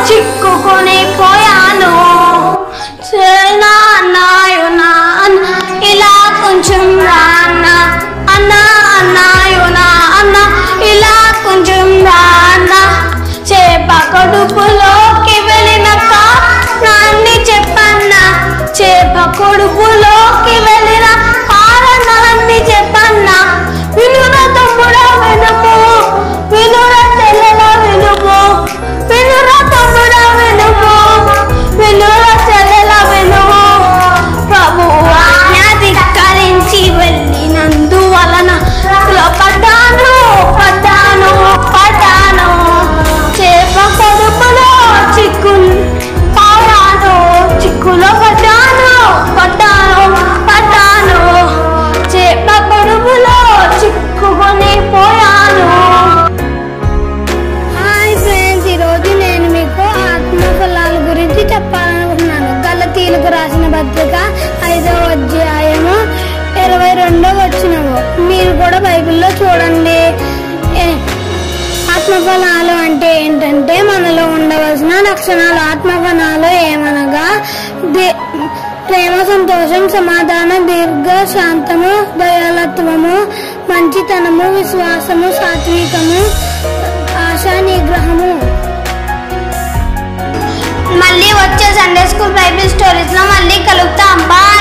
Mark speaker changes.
Speaker 1: చిక్కుకొని పోయాను చేనా అన్నాయు నా అన్న ఇలా కొంచెం రాన్న అన్న అన్నాయు నా అన్న ఇలా కొంచెం రాన్న చేప కడుపులోకి వెళ్ళినాక నాన్ని చెప్పన్నా చేప కొడుకులోకి వెళ్ళిన కారణాన్ని చెప్పన్నా వినుర తమ్ముడా వినుము వినుర తెల్లల వినుము వినుర తమ్ముడా వినుము వినుర తెల్లల వినుము ప్రభు ఆజ్ఞాధికరించి వెళ్ళినందువలన పడ్డాను పడ్డాను పడ్డాను చేప కొడుకులో చిక్కు పాడాను చిక్కులో పడ్డాను పడ్డాను పడ్డాను చేప కొడుకులో చిక్కుకొని పోయాను హాయ్ ఫ్రెండ్స్ ఈరోజు నేను మీకు ఆత్మ ఫలాల గురించి చెప్పాలనుకుంటున్నాను గలతీలకు రాసిన పత్రిక ఐదవ అధ్యాయము ఇరవై రెండో వచ్చినము మీరు కూడా బైబిల్లో చూడండి ఏ- ఆత్మఫలాలు అంటే ఏంటంటే మనలో ఉండవలసిన లక్షణాలు ఆత్మఫలాలు ఏమనగా దే- ప్రేమ సంతోషం సమాధానం దీర్ఘ శాంతము దయాలత్వము మంచితనము విశ్వాసము సాత్వికము ఆశా నిగ్రహము మళ్ళీ వచ్చే సండే స్కూల్ బైబిల్ స్టోరీస్ లో మళ్ళీ కలుగుతాం బాయ్